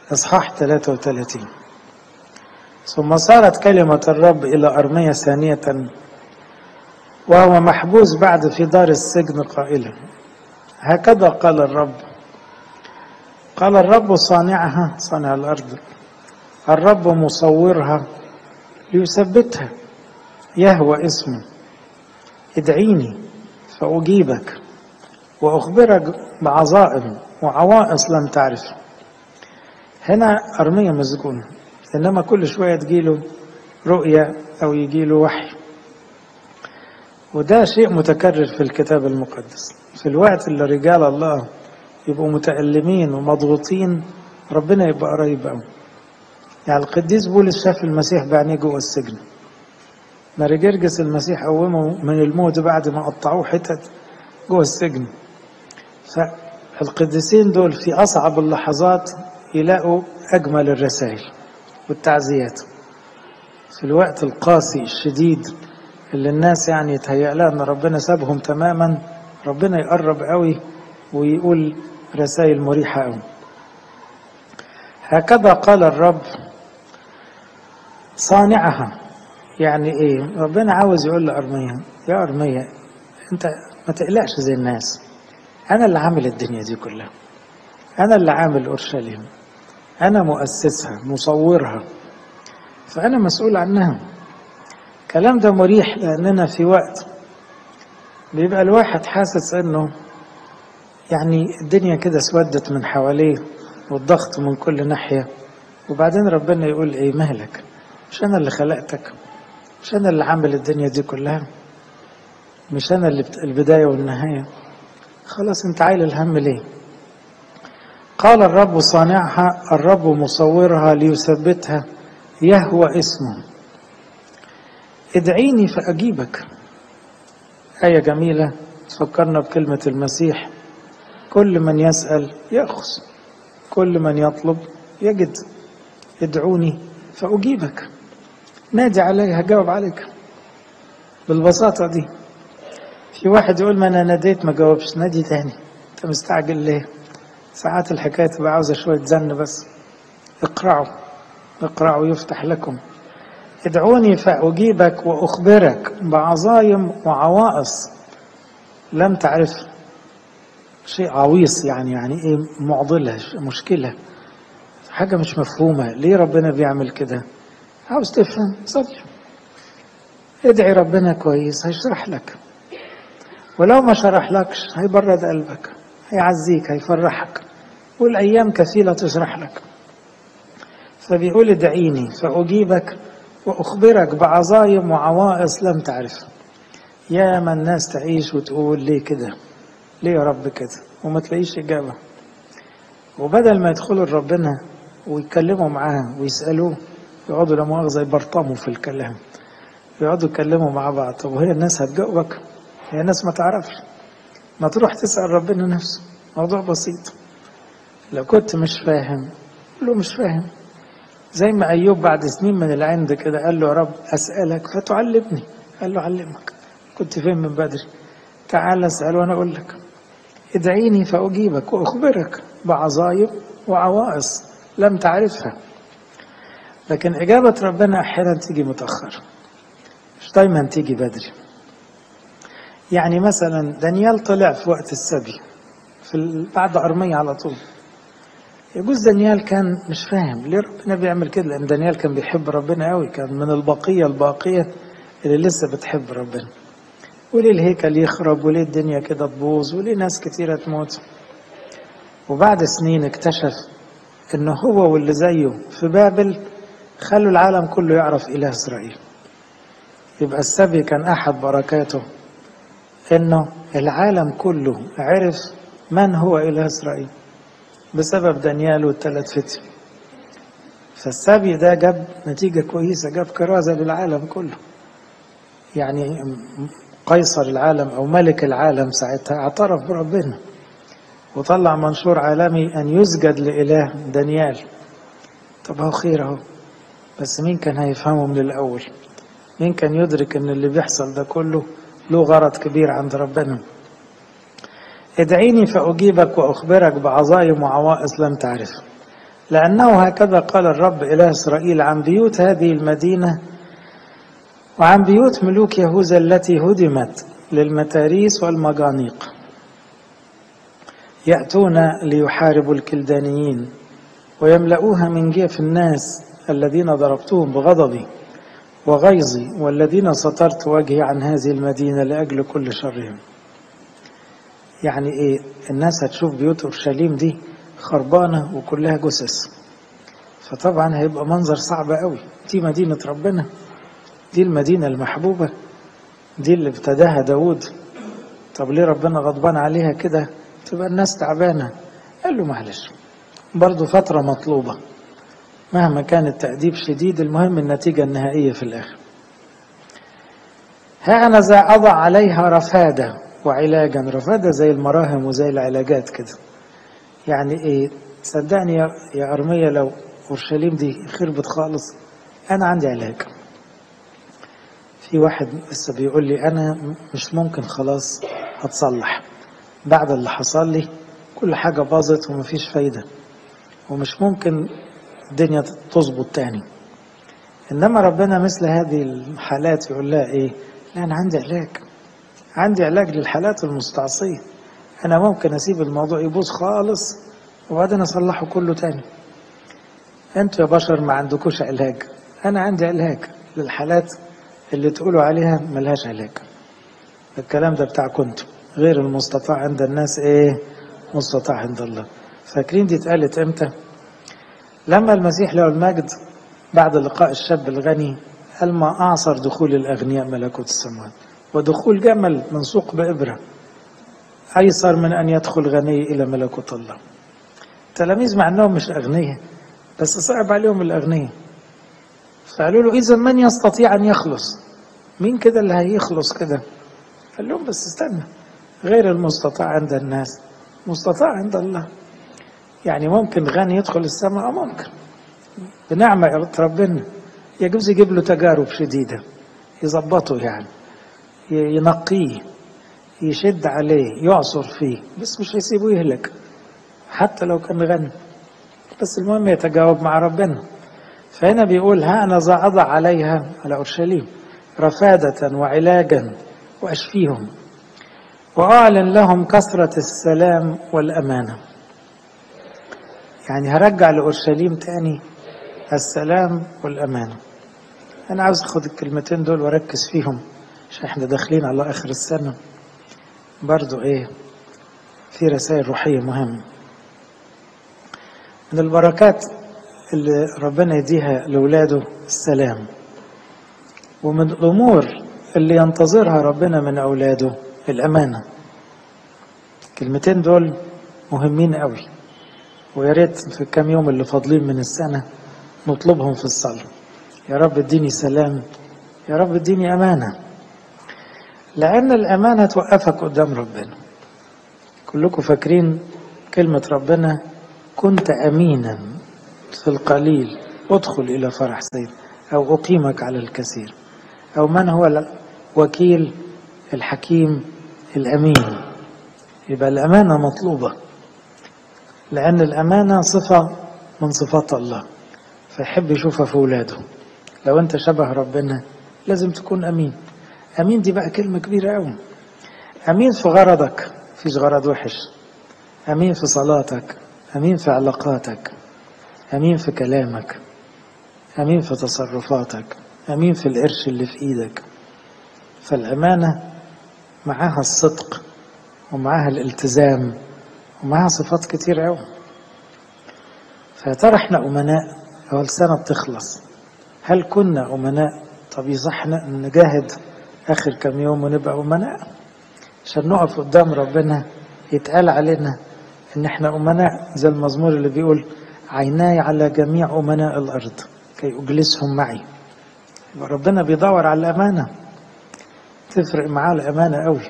إصحاح 33 ثم صارت كلمة الرب إلى أرمية ثانية وهو محبوس بعد في دار السجن قائلا هكذا قال الرب قال الرب صانعها صانع الأرض الرب مصورها ليثبتها يهوى اسمه ادعيني فأجيبك وأخبرك بعظائم وعوائص لم تعرف هنا أرمية مسجون إنما كل شوية تجيله رؤية أو يجيله وحي وده شيء متكرر في الكتاب المقدس في الوقت اللي رجال الله يبقوا متألمين ومضغوطين ربنا يبقى قريب قوي يعني القديس بولس شاف المسيح بعينيه جوه السجن ماري جرجس المسيح قومه من الموت بعد ما قطعوه حتت جوه السجن فالقديسين دول في أصعب اللحظات يلاقوا أجمل الرسائل والتعزيات في الوقت القاسي الشديد اللي الناس يعني يتهيأ لها ان ربنا سابهم تماما ربنا يقرب قوي ويقول رسائل مريحة قوي هكذا قال الرب صانعها يعني ايه ربنا عاوز يقول لأرمية يا أرمية انت ما تقلقش زي الناس انا اللي عامل الدنيا دي كلها انا اللي عامل اورشليم انا مؤسسها مصورها فانا مسؤول عنها الكلام ده مريح لأننا في وقت بيبقى الواحد حاسس إنه يعني الدنيا كده اسودت من حواليه والضغط من كل ناحية وبعدين ربنا يقول إيه مهلك مش أنا اللي خلقتك مش أنا اللي عامل الدنيا دي كلها مش أنا اللي البداية والنهاية خلاص أنت عايل الهم ليه قال الرب صانعها الرب مصورها ليثبتها يهوى اسمه ادعيني فأجيبك آية جميلة تفكرنا بكلمة المسيح كل من يسأل يأخذ كل من يطلب يجد ادعوني فأجيبك نادي علي هجاوب عليك بالبساطة دي في واحد يقول ما أنا ناديت ما جاوبش نادي تاني أنت مستعجل ليه ساعات الحكاية تبقى عاوزة شوية زن بس اقرعوا اقرعوا يفتح لكم ادعوني فأجيبك وأخبرك بعظايم وعوائص لم تعرف شيء عويص يعني يعني ايه معضلة مشكلة حاجة مش مفهومة ليه ربنا بيعمل كده عاوز تفهم صلي ادعي ربنا كويس هيشرح لك ولو ما شرح لكش هيبرد قلبك هيعزيك هيفرحك والأيام كفيلة تشرح لك فبيقول ادعيني فأجيبك وأخبرك بعظايم وعوائص لم تعرف يا ما الناس تعيش وتقول ليه كده ليه يا رب كده وما تلاقيش إجابة وبدل ما يدخلوا لربنا ويتكلموا معاه ويسألوه يقعدوا لا مؤاخذة يبرطموا في الكلام يقعدوا يتكلموا مع بعض طب وهي الناس هتجاوبك هي الناس ما تعرفش ما تروح تسأل ربنا نفسه موضوع بسيط لو كنت مش فاهم قول له مش فاهم زي ما أيوب بعد سنين من العند كده قال له يا رب أسألك فتعلمني قال له علمك كنت فين من بدري تعال اسأل وأنا أقول لك ادعيني فأجيبك وأخبرك بعظايم وعوائص لم تعرفها لكن إجابة ربنا أحيانا تيجي متأخر مش دايما تيجي بدري يعني مثلا دانيال طلع في وقت السبي في بعد أرمية على طول يجوز دانيال كان مش فاهم ليه ربنا بيعمل كده لان دانيال كان بيحب ربنا قوي كان من البقيه الباقيه اللي لسه بتحب ربنا وليه الهيكل يخرب وليه الدنيا كده تبوظ وليه ناس كتيره تموت وبعد سنين اكتشف ان هو واللي زيه في بابل خلوا العالم كله يعرف اله اسرائيل يبقى السبي كان احد بركاته انه العالم كله عرف من هو اله اسرائيل بسبب دانيال والثلاث فتي فالسبي ده جاب نتيجة كويسة جاب كرازة للعالم كله يعني قيصر العالم أو ملك العالم ساعتها اعترف بربنا وطلع منشور عالمي أن يسجد لإله دانيال طب هو خير اهو بس مين كان هيفهمه من الأول مين كان يدرك أن اللي بيحصل ده كله له غرض كبير عند ربنا ادعيني فأجيبك وأخبرك بعظايم وعوائص لم تعرف لأنه هكذا قال الرب إله إسرائيل عن بيوت هذه المدينة وعن بيوت ملوك يهوذا التي هدمت للمتاريس والمجانيق يأتون ليحاربوا الكلدانيين ويملؤوها من جيف الناس الذين ضربتهم بغضبي وغيظي والذين سترت وجهي عن هذه المدينة لأجل كل شرهم يعني إيه الناس هتشوف بيوت أورشليم دي خربانة وكلها جثث فطبعا هيبقى منظر صعب قوي دي مدينة ربنا دي المدينة المحبوبة دي اللي ابتداها داود طب ليه ربنا غضبان عليها كده تبقى الناس تعبانة قال له معلش برضو فترة مطلوبة مهما كان التأديب شديد المهم النتيجة النهائية في الآخر ها أنا ذا أضع عليها رفادة وعلاجا رفادة زي المراهم وزي العلاجات كده يعني إيه صدقني يا, يا أرمية لو أورشليم دي خربت خالص أنا عندي علاج في واحد لسه بيقول لي أنا مش ممكن خلاص هتصلح بعد اللي حصل لي كل حاجة باظت ومفيش فايدة ومش ممكن الدنيا تظبط تاني إنما ربنا مثل هذه الحالات يقول لها إيه لا أنا عندي علاج عندي علاج للحالات المستعصية أنا ممكن أسيب الموضوع يبوظ خالص وبعدين أصلحه كله تاني أنتوا يا بشر ما عندكوش علاج أنا عندي علاج للحالات اللي تقولوا عليها ملهاش علاج الكلام ده بتاع كنت غير المستطاع عند الناس ايه مستطاع عند الله فاكرين دي اتقالت امتى لما المسيح له المجد بعد لقاء الشاب الغني قال ما اعصر دخول الاغنياء ملكوت السماوات ودخول جمل منسوق بابره ايسر من ان يدخل غني الى ملكوت الله التلاميذ مع انهم مش اغنياء بس صعب عليهم الاغنياء فقالوا له اذا من يستطيع ان يخلص مين كده اللي هيخلص كده قال لهم بس استنى غير المستطاع عند الناس مستطاع عند الله يعني ممكن غني يدخل السماء ممكن بنعمة ربنا يجوز يجيب له تجارب شديدة يظبطه يعني ينقيه يشد عليه يعصر فيه بس مش هيسيبه يهلك حتى لو كان غني بس المهم يتجاوب مع ربنا فهنا بيقول ها أنا ذا أضع عليها على أورشليم رفادة وعلاجا وأشفيهم وأعلن لهم كثرة السلام والأمانة يعني هرجع لأورشليم تاني السلام والأمانة أنا عاوز أخد الكلمتين دول وأركز فيهم عشان إحنا داخلين على آخر السنة برضو إيه في رسائل روحية مهمة من البركات اللي ربنا يديها لأولاده السلام ومن الأمور اللي ينتظرها ربنا من أولاده الأمانة الكلمتين دول مهمين قوي ويا ريت في الكام يوم اللي فاضلين من السنة نطلبهم في الصلاة يا رب اديني سلام يا رب اديني أمانة لأن الأمانة توقفك قدام ربنا كلكم فاكرين كلمة ربنا كنت أمينا في القليل ادخل إلى فرح سيد أو أقيمك على الكثير أو من هو الوكيل الحكيم الأمين يبقى الأمانة مطلوبة لأن الأمانة صفة من صفات الله فيحب يشوفها في أولاده لو أنت شبه ربنا لازم تكون أمين أمين دي بقى كلمة كبيرة أوي أمين في غرضك فيش غرض وحش أمين في صلاتك أمين في علاقاتك أمين في كلامك أمين في تصرفاتك أمين في القرش اللي في إيدك فالأمانة معاها الصدق ومعاها الالتزام ومعاها صفات كتير أوي فيا ترى احنا أمناء أو السنة بتخلص هل كنا أمناء طب يصح نجاهد آخر كم يوم ونبقى أمناء عشان نقف قدام ربنا يتقال علينا إن احنا أمناء زي المزمور اللي بيقول عيناي على جميع أمناء الأرض كي أجلسهم معي يبقى ربنا بيدور على الأمانة تفرق معاه الأمانة قوي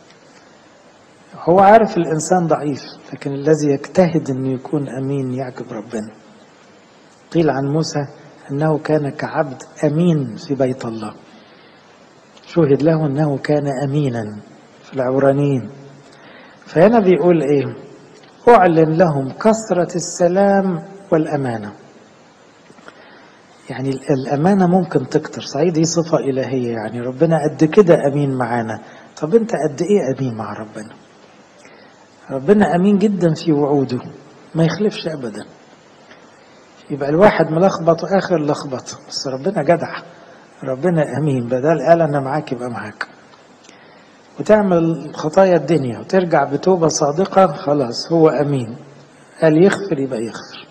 هو عارف الإنسان ضعيف لكن الذي يجتهد أنه يكون أمين يعجب ربنا قيل عن موسى أنه كان كعبد أمين في بيت الله شهد له أنه كان أمينا في العبرانيين فهنا بيقول إيه أعلن لهم كثرة السلام والأمانة يعني الأمانة ممكن تكتر صحيح دي صفة إلهية يعني ربنا قد كده أمين معانا طب أنت قد إيه أمين مع ربنا ربنا أمين جدا في وعوده ما يخلفش أبدا يبقى الواحد ملخبط وآخر لخبط بس ربنا جدع ربنا أمين بدل قال أنا معاك يبقى معاك وتعمل خطايا الدنيا وترجع بتوبة صادقة خلاص هو أمين قال يغفر يبقى يغفر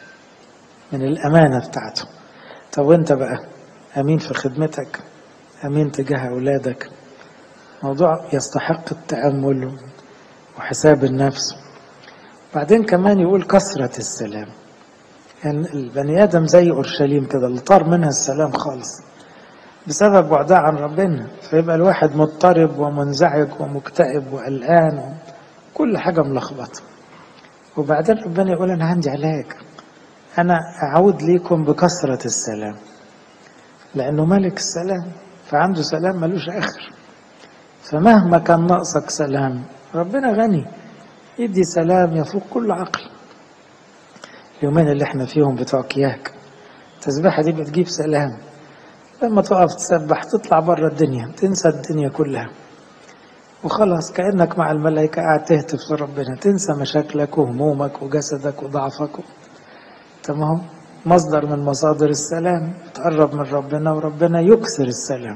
من الأمانة بتاعته طب وانت بقى أمين في خدمتك أمين تجاه أولادك موضوع يستحق التأمل وحساب النفس بعدين كمان يقول كثرة السلام يعني البني آدم زي أورشليم كده اللي طار منها السلام خالص بسبب بعدها عن ربنا فيبقى الواحد مضطرب ومنزعج ومكتئب وقلقان كل حاجة ملخبطة وبعدين ربنا يقول أنا عندي علاج أنا أعود ليكم بكثرة السلام لأنه ملك السلام فعنده سلام ملوش آخر فمهما كان ناقصك سلام ربنا غني يدي سلام يفوق كل عقل اليومين اللي احنا فيهم بتوع كياك التسبيحة دي بتجيب سلام لما تقف تسبح تطلع بره الدنيا تنسى الدنيا كلها وخلاص كأنك مع الملائكة قاعد تهتف لربنا تنسى مشاكلك وهمومك وجسدك وضعفك تمام مصدر من مصادر السلام تقرب من ربنا وربنا يكثر السلام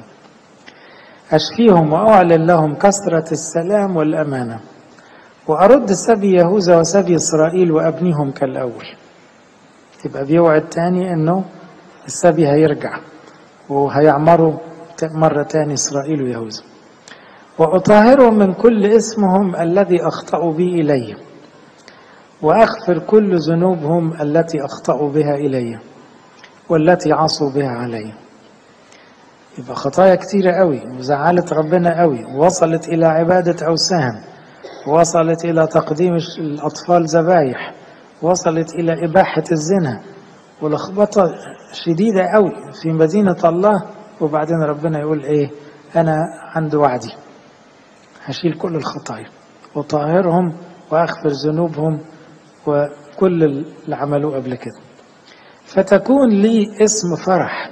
أشفيهم وأعلن لهم كثرة السلام والأمانة وأرد سبي يهوذا وسبي إسرائيل وأبنيهم كالأول يبقى بيوعد تاني إنه السبي هيرجع وهيعمروا مرة تاني إسرائيل ويهوذا وأطهرهم من كل اسمهم الذي أخطأوا به إلي وأغفر كل ذنوبهم التي أخطأوا بها إلي والتي عصوا بها علي يبقى خطايا كتيرة قوي وزعلت ربنا قوي ووصلت إلى عبادة أوثان وصلت إلى تقديم الأطفال ذبايح وصلت إلى إباحة الزنا ولخبطة شديدة قوي في مدينة الله وبعدين ربنا يقول إيه أنا عند وعدي هشيل كل الخطايا وطهرهم وأغفر ذنوبهم وكل اللي عملوه قبل كده فتكون لي اسم فرح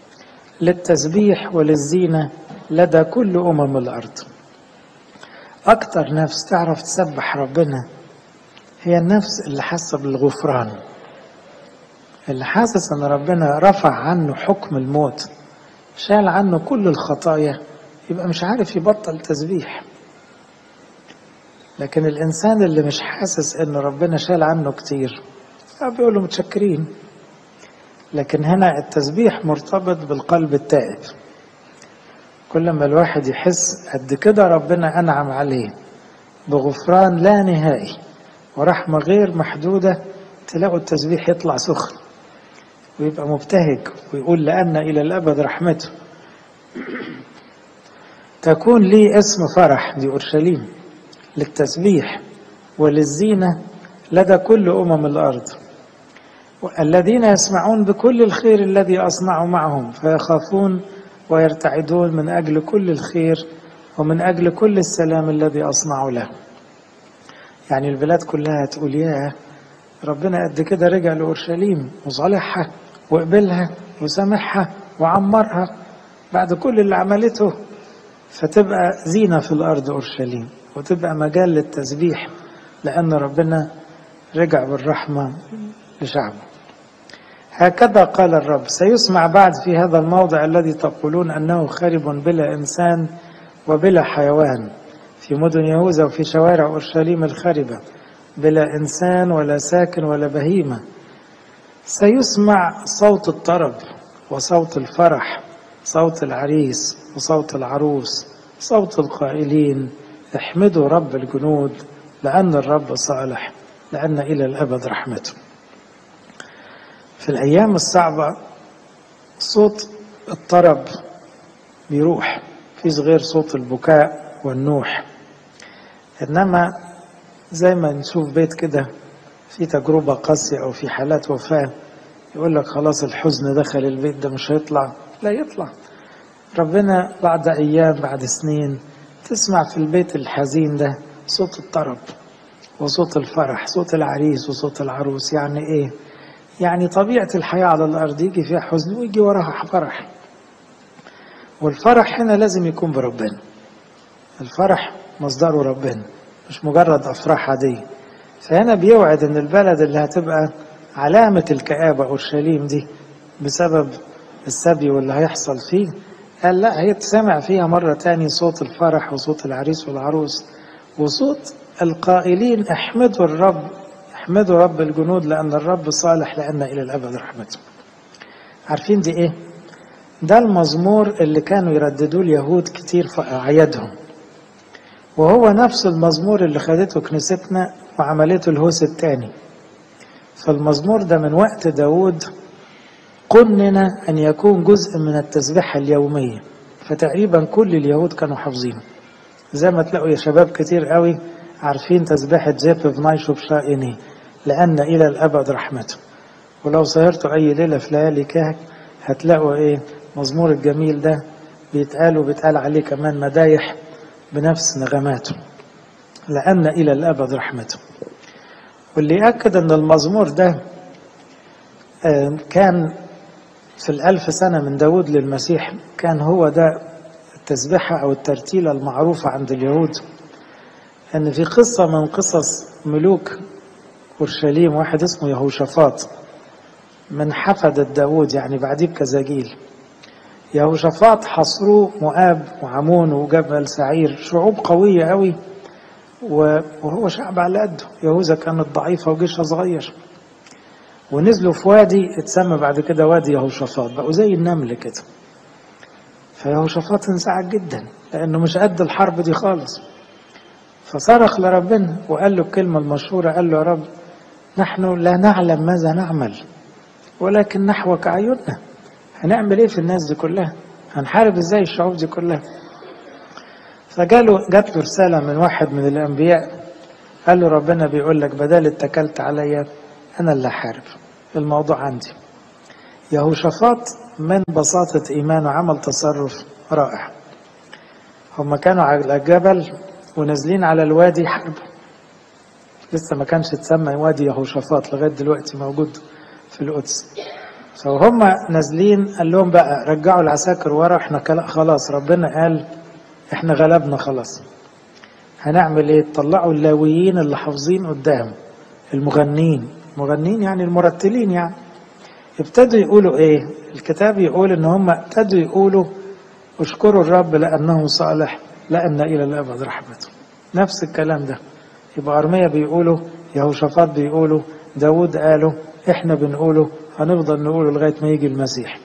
للتسبيح وللزينة لدى كل أمم الأرض أكتر نفس تعرف تسبح ربنا هي النفس اللي حاسة بالغفران اللي حاسس ان ربنا رفع عنه حكم الموت شال عنه كل الخطايا يبقى مش عارف يبطل تسبيح لكن الانسان اللي مش حاسس ان ربنا شال عنه كتير بيقولوا متشكرين لكن هنا التسبيح مرتبط بالقلب التائب كل ما الواحد يحس قد كده ربنا انعم عليه بغفران لا نهائي ورحمه غير محدوده تلاقوا التسبيح يطلع سخن ويبقى مبتهج ويقول لأن إلى الأبد رحمته تكون لي اسم فرح دي أورشليم للتسبيح وللزينة لدى كل أمم الأرض الذين يسمعون بكل الخير الذي أصنع معهم فيخافون ويرتعدون من أجل كل الخير ومن أجل كل السلام الذي أصنع له يعني البلاد كلها تقول ياه ربنا قد كده رجع لأورشليم وصالحها وقبلها وسامحها وعمرها بعد كل اللي عملته فتبقى زينة في الأرض أورشليم وتبقى مجال للتسبيح لأن ربنا رجع بالرحمة لشعبه هكذا قال الرب سيسمع بعد في هذا الموضع الذي تقولون أنه خارب بلا إنسان وبلا حيوان في مدن يهوذا وفي شوارع أورشليم الخاربة بلا إنسان ولا ساكن ولا بهيمة سيسمع صوت الطرب وصوت الفرح صوت العريس وصوت العروس صوت القائلين احمدوا رب الجنود لأن الرب صالح لأن إلى الأبد رحمته في الأيام الصعبة صوت الطرب بيروح فيش غير صوت البكاء والنوح إنما زي ما نشوف بيت كده في تجربة قاسية أو في حالات وفاة يقول لك خلاص الحزن دخل البيت ده مش هيطلع لا يطلع ربنا بعد أيام بعد سنين تسمع في البيت الحزين ده صوت الطرب وصوت الفرح صوت العريس وصوت العروس يعني إيه يعني طبيعة الحياة على الأرض يجي فيها حزن ويجي وراها فرح والفرح هنا لازم يكون بربنا الفرح مصدره ربنا مش مجرد أفراح عادية فهنا بيوعد إن البلد اللي هتبقى علامة الكآبة أورشليم دي بسبب السبي واللي هيحصل فيه قال لا هيتسمع فيها مرة تاني صوت الفرح وصوت العريس والعروس وصوت القائلين احمدوا الرب احمدوا رب الجنود لأن الرب صالح لأن إلى الأبد رحمته عارفين دي إيه؟ ده المزمور اللي كانوا يرددوه اليهود كتير في أعيادهم وهو نفس المزمور اللي خدته كنيستنا وعملته الهوس الثاني فالمزمور ده من وقت داود قنن أن يكون جزء من التسبيحة اليومية فتقريبا كل اليهود كانوا حافظينه زي ما تلاقوا يا شباب كتير قوي عارفين تسبيحة جيب فنايشو بشائني لأن إلى الأبد رحمته ولو سهرتوا أي ليلة في ليالي كهك هتلاقوا إيه مزمور الجميل ده بيتقال وبيتقال عليه كمان مدايح بنفس نغماته لأن إلى الأبد رحمته واللي يأكد أن المزمور ده كان في الألف سنة من داود للمسيح كان هو ده التسبيحة أو الترتيلة المعروفة عند اليهود أن في قصة من قصص ملوك أورشليم واحد اسمه يهوشافاط من حفدة داود يعني بعديه بكذا جيل يهوشافاط حصروه مؤاب وعمون وجبل سعير شعوب قوية قوي وهو شعب على قده يهوذا كانت ضعيفة وجيشها صغير ونزلوا في وادي اتسمى بعد كده وادي يهوشافاط بقوا زي النمل كده فيهوشافاط انزعج جدا لانه مش قد الحرب دي خالص فصرخ لربنا وقال له الكلمة المشهورة قال له يا رب نحن لا نعلم ماذا نعمل ولكن نحوك أعيننا هنعمل ايه في الناس دي كلها هنحارب ازاي الشعوب دي كلها فجاله جات له رسالة من واحد من الأنبياء قال له ربنا بيقول لك بدل اتكلت عليا أنا اللي هحارب الموضوع عندي يهوشافاط من بساطة إيمانه عمل تصرف رائع هم كانوا على الجبل ونازلين على الوادي يحاربوا لسه ما كانش اتسمى وادي يهوشافاط لغاية دلوقتي موجود في القدس فهم نازلين قال لهم بقى رجعوا العساكر ورا احنا خلاص ربنا قال احنا غلبنا خلاص هنعمل ايه طلعوا اللاويين اللي حافظين قدام المغنين مغنين يعني المرتلين يعني ابتدوا يقولوا ايه الكتاب يقول ان هم ابتدوا يقولوا اشكروا الرب لانه صالح لان الى الابد رحمته نفس الكلام ده يبقى ارميا بيقولوا يهوشافاط بيقولوا داود قالوا احنا بنقوله هنفضل نقوله لغايه ما يجي المسيح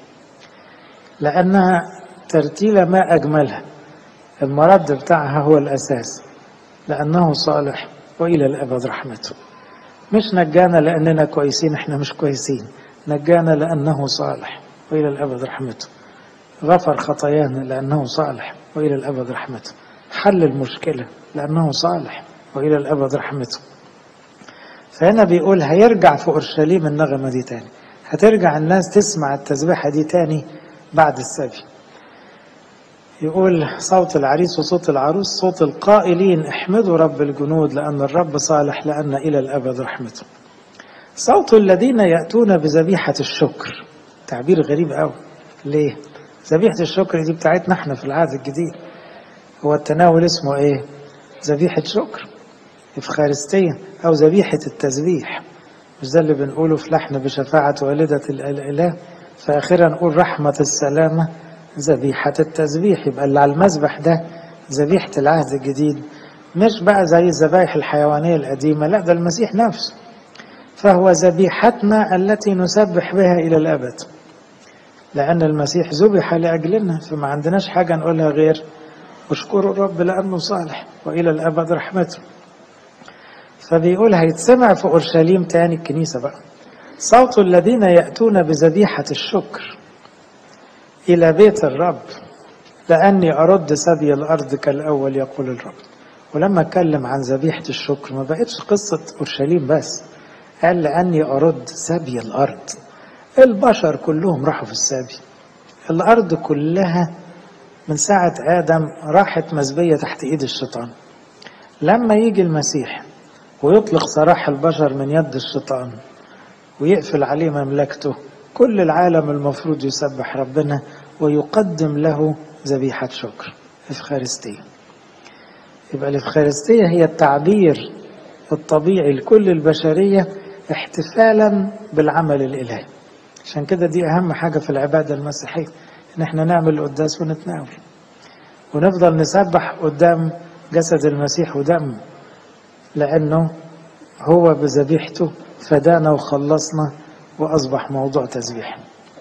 لانها ترتيله ما اجملها المرد بتاعها هو الاساس لانه صالح والى الابد رحمته مش نجانا لاننا كويسين احنا مش كويسين نجانا لانه صالح والى الابد رحمته غفر خطايانا لانه صالح والى الابد رحمته حل المشكله لانه صالح والى الابد رحمته فهنا بيقول هيرجع في اورشليم النغمه دي تاني هترجع الناس تسمع التسبيحه دي تاني بعد السبي يقول صوت العريس وصوت العروس صوت القائلين احمدوا رب الجنود لأن الرب صالح لأن إلى الأبد رحمته صوت الذين يأتون بذبيحة الشكر تعبير غريب قوي ليه ذبيحة الشكر دي بتاعتنا احنا في العهد الجديد هو التناول اسمه ايه ذبيحة شكر إفخارستية أو ذبيحة التسبيح مش ده اللي بنقوله في لحن بشفاعة والدة الإله فأخيرا نقول رحمة السلامة ذبيحة التسبيح يبقى اللي على المذبح ده ذبيحة العهد الجديد مش بقى زي الذبائح الحيوانية القديمة لا ده المسيح نفسه فهو ذبيحتنا التي نسبح بها إلى الأبد لأن المسيح ذبح لأجلنا فما عندناش حاجة نقولها غير اشكروا الرب لأنه صالح وإلى الأبد رحمته فبيقول هيتسمع في أورشليم تاني الكنيسة بقى صوت الذين يأتون بذبيحة الشكر إلى بيت الرب لأني أرد سبي الأرض كالأول يقول الرب ولما اتكلم عن ذبيحة الشكر ما بقتش قصة أورشليم بس قال لأني أرد سبي الأرض البشر كلهم راحوا في السبي الأرض كلها من ساعة آدم راحت مسبية تحت إيد الشيطان لما يجي المسيح ويطلق سراح البشر من يد الشيطان ويقفل عليه مملكته كل العالم المفروض يسبح ربنا ويقدم له ذبيحة شكر إفخارستية يبقى الإفخارستية هي التعبير الطبيعي لكل البشرية احتفالا بالعمل الإلهي عشان كده دي أهم حاجة في العبادة المسيحية إن احنا نعمل القداس ونتناول ونفضل نسبح قدام جسد المسيح ودمه لأنه هو بذبيحته فدانا وخلصنا وأصبح موضوع تسبيح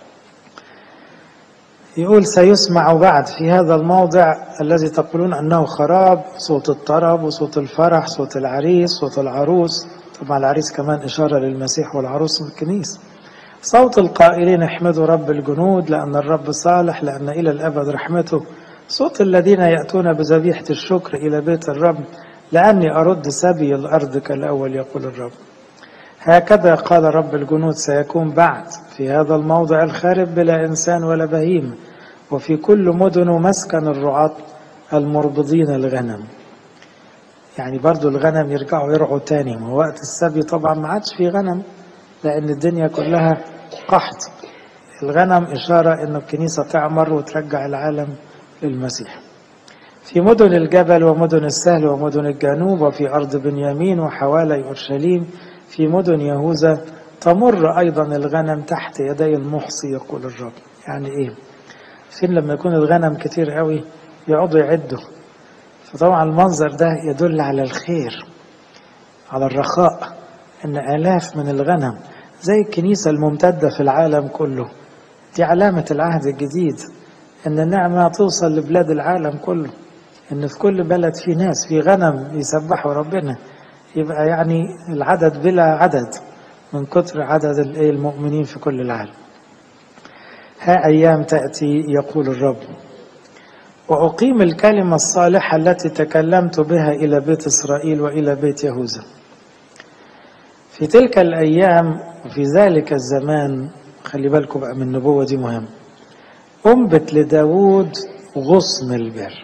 يقول سيسمع بعد في هذا الموضع الذي تقولون أنه خراب صوت الطرب وصوت الفرح صوت العريس صوت العروس طبعا العريس كمان إشارة للمسيح والعروس من الكنيسة صوت القائلين احمدوا رب الجنود لأن الرب صالح لأن إلى الأبد رحمته صوت الذين يأتون بذبيحة الشكر إلى بيت الرب لأني أرد سبي الأرض كالأول يقول الرب هكذا قال رب الجنود سيكون بعد في هذا الموضع الخارب بلا إنسان ولا بهيم وفي كل مدن مسكن الرعاة المربضين الغنم يعني برضو الغنم يرجعوا يرعوا تاني ما وقت السبي طبعا ما عادش في غنم لأن الدنيا كلها قحط الغنم إشارة أن الكنيسة تعمر وترجع العالم للمسيح في مدن الجبل ومدن السهل ومدن الجنوب وفي أرض بنيامين وحوالي أورشليم في مدن يهوذا تمر أيضا الغنم تحت يدي المحصي يقول الرب يعني إيه فين لما يكون الغنم كتير قوي يقعدوا يعدوا فطبعا المنظر ده يدل على الخير على الرخاء ان الاف من الغنم زي الكنيسه الممتده في العالم كله دي علامه العهد الجديد ان النعمه توصل لبلاد العالم كله ان في كل بلد في ناس في غنم يسبحوا ربنا يبقى يعني العدد بلا عدد من كتر عدد المؤمنين في كل العالم ها أيام تأتي يقول الرب وأقيم الكلمة الصالحة التي تكلمت بها إلى بيت إسرائيل وإلى بيت يهوذا في تلك الأيام وفي ذلك الزمان خلي بالكم بقى من النبوة دي مهم أنبت لداود غصن البر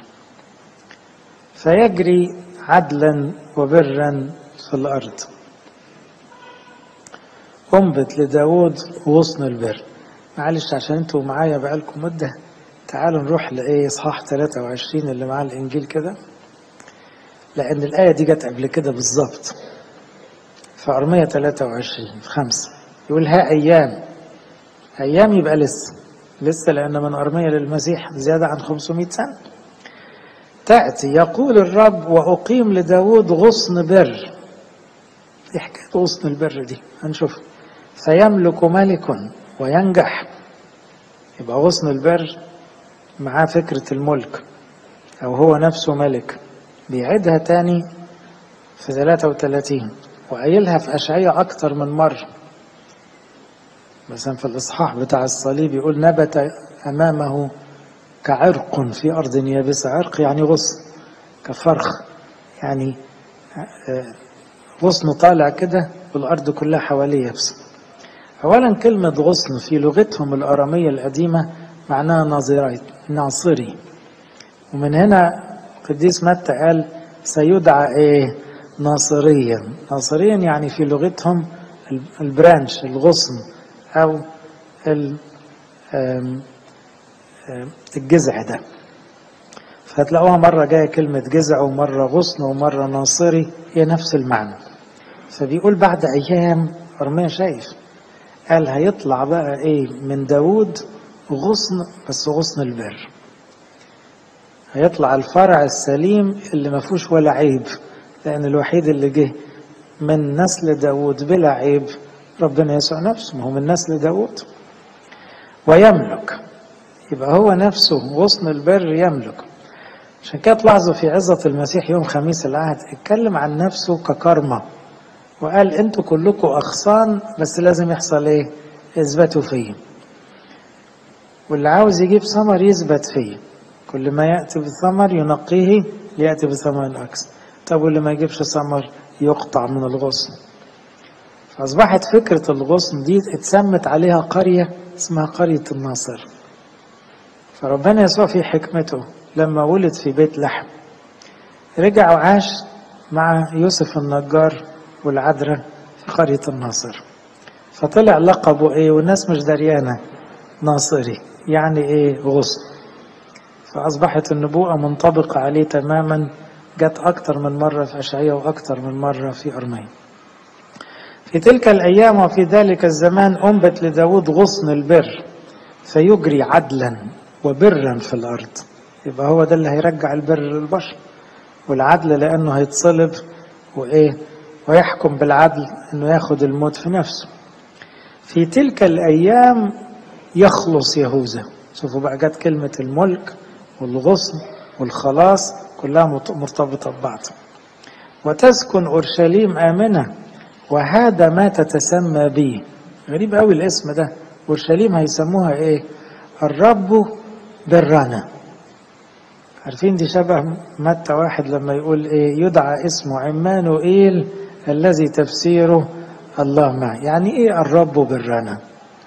فيجري عدلا وبرا في الأرض أنبت لداود غصن البر معلش عشان انتوا معايا بقالكم مدة تعالوا نروح لإيه إصحاح 23 اللي معاه الإنجيل كده لأن الآية دي جت قبل كده بالظبط في أرمية 23 في خمسة يقول ها أيام أيام يبقى لسه لسه لأن من أرمية للمسيح زيادة عن 500 سنة تأتي يقول الرب وأقيم لداود غصن بر ايه حكاية غصن البر دي هنشوف فيملك ملك وينجح يبقى غصن البر معاه فكرة الملك أو هو نفسه ملك بيعيدها تاني في 33 وقايلها في أشعية أكتر من مرة مثلا في الإصحاح بتاع الصليب يقول نبت أمامه كعرق في أرض يابسة عرق يعني غصن كفرخ يعني غصن طالع كده والأرض كلها حواليه يابسة أولا كلمة غصن في لغتهم الأرامية القديمة معناها ناظري ناصري ومن هنا قديس متى قال سيدعى ايه ناصريا ناصريا يعني في لغتهم البرانش الغصن او الجذع ده فهتلاقوها مرة جاية كلمة جذع ومرة غصن ومرة ناصري هي نفس المعنى فبيقول بعد أيام أرميا شايف قال هيطلع بقى إيه من داود غصن بس غصن البر هيطلع الفرع السليم اللي ما فيهوش ولا عيب لأن الوحيد اللي جه من نسل داود بلا عيب ربنا يسوع نفسه ما هو من نسل داود ويملك يبقى هو نفسه غصن البر يملك عشان كده تلاحظوا في عظة المسيح يوم خميس العهد اتكلم عن نفسه ككرمة وقال انتوا كلكم أغصان بس لازم يحصل ايه اثبتوا فيه واللي عاوز يجيب ثمر يثبت فيه كل ما يأتي بثمر ينقيه ليأتي بثمر أكثر طب واللي ما يجيبش ثمر يقطع من الغصن فأصبحت فكرة الغصن دي اتسمت عليها قرية اسمها قرية الناصر فربنا يسوع في حكمته لما ولد في بيت لحم رجع وعاش مع يوسف النجار والعذراء في قرية الناصر فطلع لقبه ايه والناس مش دريانه ناصري يعني ايه غصن فاصبحت النبوءه منطبقه عليه تماما جت اكتر من مره في اشعياء واكتر من مره في ارميا في تلك الايام وفي ذلك الزمان انبت لداود غصن البر فيجري عدلا وبرا في الارض يبقى هو ده اللي هيرجع البر للبشر والعدل لانه هيتصلب وايه ويحكم بالعدل انه ياخد الموت في نفسه في تلك الايام يخلص يهوذا شوفوا بقى جت كلمه الملك والغصن والخلاص كلها مرتبطه ببعض وتسكن اورشليم امنه وهذا ما تتسمى به غريب قوي الاسم ده اورشليم هيسموها ايه الرب برنا عارفين دي شبه متى واحد لما يقول ايه يدعى اسمه عمانوئيل الذي تفسيره الله معي يعني ايه الرب برنا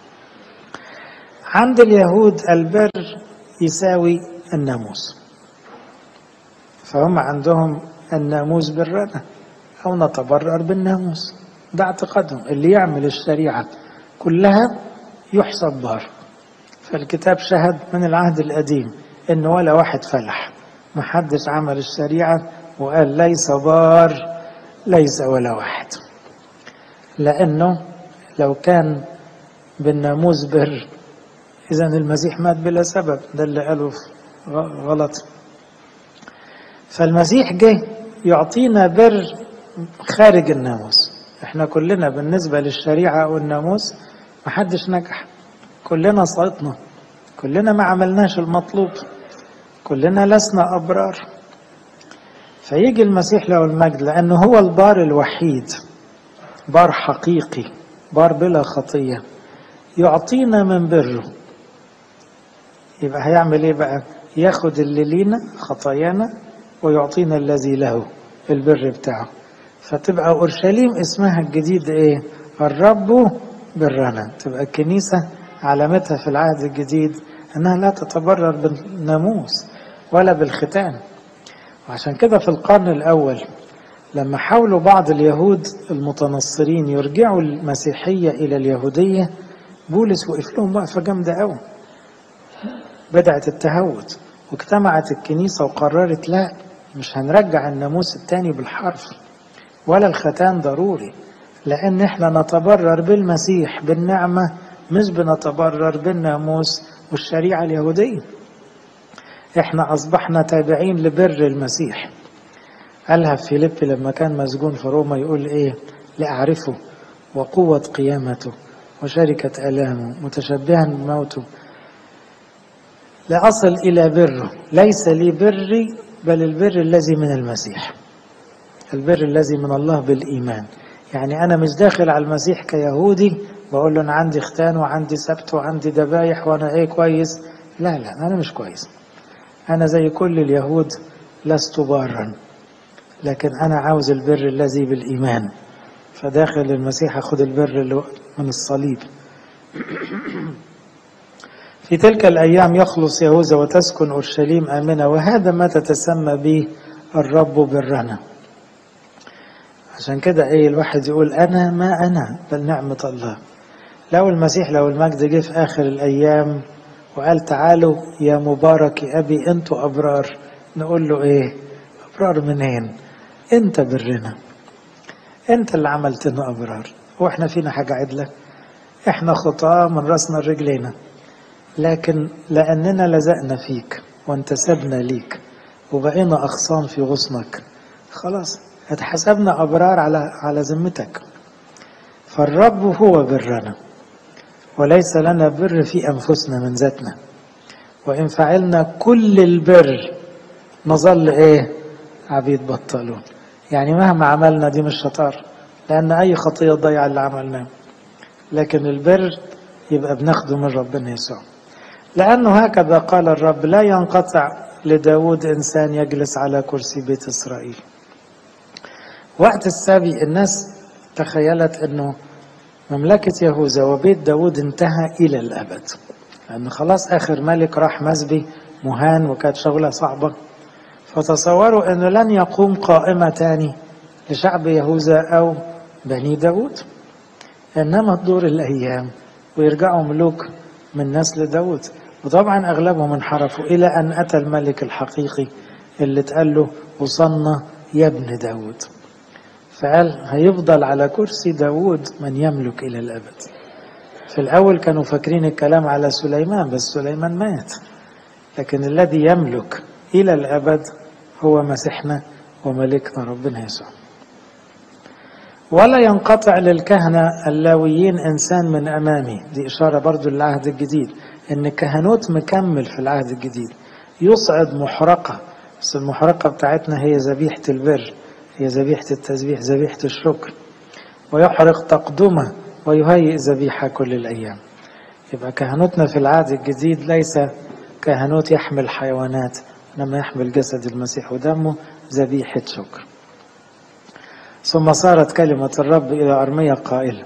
عند اليهود البر يساوي الناموس فهم عندهم الناموس برنا او نتبرر بالناموس ده اعتقادهم اللي يعمل الشريعه كلها يحسب بار فالكتاب شهد من العهد القديم ان ولا واحد فلح محدش عمل الشريعه وقال ليس بار ليس ولا واحد لانه لو كان بالناموس بر اذا المسيح مات بلا سبب ده اللي قاله غلط فالمسيح جه يعطينا بر خارج الناموس احنا كلنا بالنسبة للشريعة او الناموس محدش نجح كلنا سقطنا كلنا ما عملناش المطلوب كلنا لسنا أبرار فيجي المسيح له المجد لأنه هو البار الوحيد بار حقيقي بار بلا خطية يعطينا من بره يبقى هيعمل ايه بقى ياخد اللي لينا خطايانا ويعطينا الذي له البر بتاعه فتبقى اورشليم اسمها الجديد ايه الرب برنا تبقى الكنيسه علامتها في العهد الجديد انها لا تتبرر بالناموس ولا بالختان وعشان كده في القرن الاول لما حاولوا بعض اليهود المتنصرين يرجعوا المسيحيه الى اليهوديه بولس وقف لهم وقفه جامده قوي بدات التهود واجتمعت الكنيسه وقررت لا مش هنرجع الناموس التاني بالحرف ولا الختان ضروري لان احنا نتبرر بالمسيح بالنعمه مش بنتبرر بالناموس والشريعه اليهوديه احنا اصبحنا تابعين لبر المسيح قالها في فيليب لما كان مسجون في روما يقول ايه لاعرفه وقوه قيامته وشركه الامه متشبها بموته لاصل الى بره ليس لي بري بل البر الذي من المسيح البر الذي من الله بالايمان يعني انا مش داخل على المسيح كيهودي بقول له انا عندي ختان وعندي سبت وعندي ذبايح وانا ايه كويس لا لا انا مش كويس انا زي كل اليهود لست بارا لكن انا عاوز البر الذي بالايمان فداخل المسيح اخذ البر اللي من الصليب في تلك الايام يخلص يهوذا وتسكن اورشليم امنه وهذا ما تتسمى به الرب برنا عشان كده ايه الواحد يقول انا ما انا بل نعمه الله لو المسيح لو المجد جه في اخر الايام وقال تعالوا يا مبارك ابي انتوا ابرار نقول له ايه ابرار منين انت برنا انت اللي عملتنا ابرار واحنا فينا حاجه عدله احنا خطاه من راسنا لرجلينا لكن لاننا لزقنا فيك وانتسبنا ليك وبقينا اغصان في غصنك خلاص اتحسبنا ابرار على على ذمتك فالرب هو برنا وليس لنا بر في انفسنا من ذاتنا وان فعلنا كل البر نظل ايه عبيد بطلون يعني مهما عملنا دي مش شطار لان اي خطيه تضيع اللي عملناه لكن البر يبقى بناخده من ربنا يسوع لانه هكذا قال الرب لا ينقطع لداود انسان يجلس على كرسي بيت اسرائيل وقت السبي الناس تخيلت انه مملكة يهوذا وبيت داود انتهى إلى الأبد لأن خلاص آخر ملك راح مسبي مهان وكانت شغلة صعبة فتصوروا أنه لن يقوم قائمة تاني لشعب يهوذا أو بني داود إنما تدور الأيام ويرجعوا ملوك من نسل داود وطبعا أغلبهم انحرفوا إلى أن أتى الملك الحقيقي اللي اتقال له وصلنا يا ابن داود فقال هيفضل على كرسي داود من يملك إلى الأبد في الأول كانوا فاكرين الكلام على سليمان بس سليمان مات لكن الذي يملك إلى الأبد هو مسيحنا وملكنا ربنا يسوع ولا ينقطع للكهنة اللاويين إنسان من أمامي دي إشارة برضو للعهد الجديد إن الكهنوت مكمل في العهد الجديد يصعد محرقة بس المحرقة بتاعتنا هي ذبيحة البر هي ذبيحة التسبيح ذبيحة الشكر ويحرق تقدمه ويهيئ ذبيحة كل الأيام يبقى كهنوتنا في العهد الجديد ليس كهنوت يحمل حيوانات إنما يحمل جسد المسيح ودمه ذبيحة شكر ثم صارت كلمة الرب إلى أرمية قائلة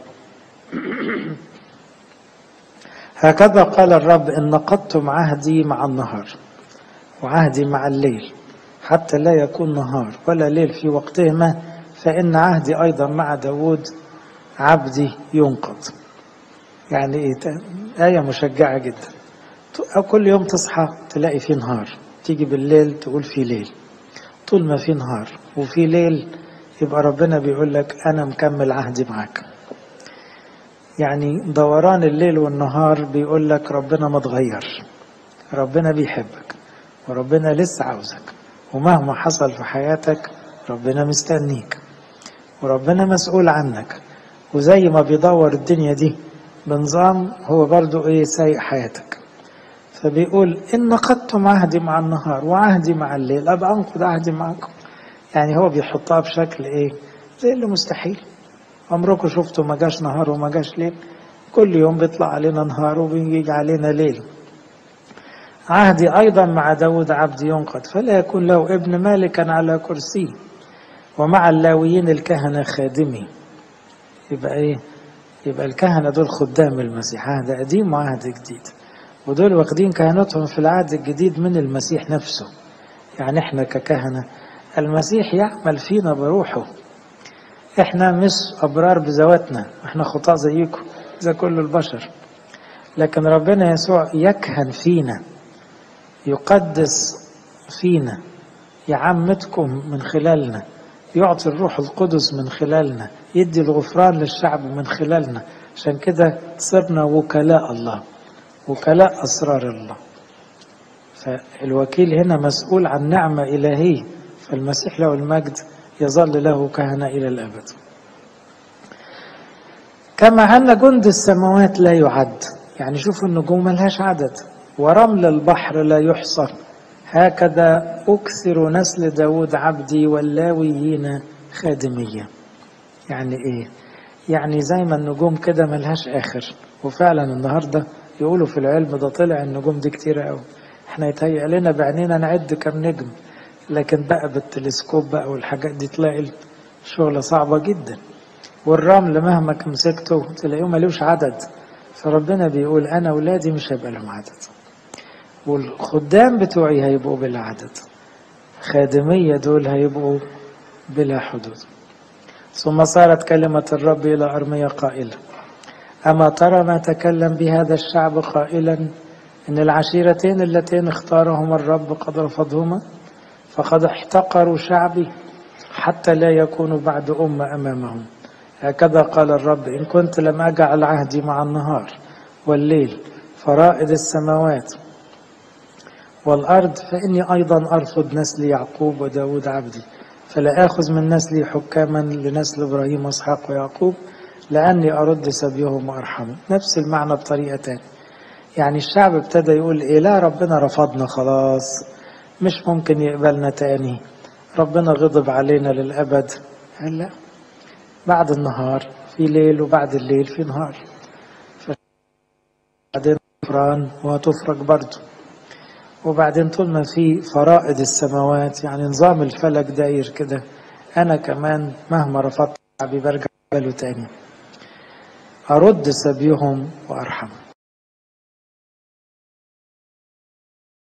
هكذا قال الرب إن نقضتم عهدي مع النهار وعهدي مع الليل حتى لا يكون نهار ولا ليل في وقتهما فإن عهدي أيضا مع داود عبدي ينقض يعني إيه آية مشجعة جدا كل يوم تصحى تلاقي فيه نهار تيجي بالليل تقول في ليل طول ما في نهار وفي ليل يبقى ربنا بيقول لك أنا مكمل عهدي معاك يعني دوران الليل والنهار بيقول لك ربنا ما اتغير ربنا بيحبك وربنا لسه عاوزك ومهما حصل في حياتك ربنا مستنيك وربنا مسؤول عنك وزي ما بيدور الدنيا دي بنظام هو برضو ايه سايق حياتك فبيقول إن نقضتم عهدي مع النهار وعهدي مع الليل أبقى أنقض عهدي معكم يعني هو بيحطها بشكل إيه زي اللي مستحيل عمركم شفتوا ما جاش نهار وما جاش ليل كل يوم بيطلع علينا نهار وبيجي علينا ليل عهدي أيضا مع داود عبدي ينقض فلا يكون له ابن مالكا على كرسيه ومع اللاويين الكهنة خادمي يبقى إيه يبقى الكهنة دول خدام المسيح عهد قديم وعهد جديد ودول واخدين كهنتهم في العهد الجديد من المسيح نفسه يعني احنا ككهنة المسيح يعمل فينا بروحه احنا مش ابرار بذواتنا احنا خطاة زيكم زي كل البشر لكن ربنا يسوع يكهن فينا يقدس فينا يعمتكم من خلالنا يعطي الروح القدس من خلالنا يدي الغفران للشعب من خلالنا عشان كده صرنا وكلاء الله وكلاء أسرار الله فالوكيل هنا مسؤول عن نعمة إلهية فالمسيح له المجد يظل له كهنة إلى الأبد كما أن جند السماوات لا يعد يعني شوفوا النجوم ملهاش عدد ورمل البحر لا يحصى هكذا أكثر نسل داود عبدي واللاويين خادمية يعني إيه يعني زي ما النجوم كده ملهاش آخر وفعلا النهارده يقولوا في العلم ده طلع النجوم دي كتيرة قوي احنا يتهيأ لنا بعينينا نعد كم نجم لكن بقى بالتلسكوب بقى والحاجات دي تلاقي شغلة صعبة جدا والرمل مهما مسكته تلاقيه ملوش عدد فربنا بيقول انا ولادي مش هيبقى لهم عدد والخدام بتوعي هيبقوا بلا عدد خادمية دول هيبقوا بلا حدود ثم صارت كلمة الرب إلى أرمية قائلة أما ترى ما تكلم بهذا الشعب قائلا إن العشيرتين اللتين اختارهما الرب قد رفضهما فقد احتقروا شعبي حتى لا يكونوا بعد أمة أمامهم هكذا قال الرب إن كنت لم أجعل عهدي مع النهار والليل فرائد السماوات والأرض فإني أيضا أرفض نسل يعقوب وداود عبدي فلا آخذ من نسلي حكاما لنسل إبراهيم وإسحاق ويعقوب لأني أرد سبيهم وأرحمهم نفس المعنى بطريقة تانية يعني الشعب ابتدى يقول إيه لا ربنا رفضنا خلاص مش ممكن يقبلنا تاني ربنا غضب علينا للأبد قال لا بعد النهار في ليل وبعد الليل في نهار بعدين غفران وهتفرج برضه وبعدين طول ما في فرائض السماوات يعني نظام الفلك داير كده أنا كمان مهما رفضت شعبي برجع له تاني أرد سبيهم وأرحم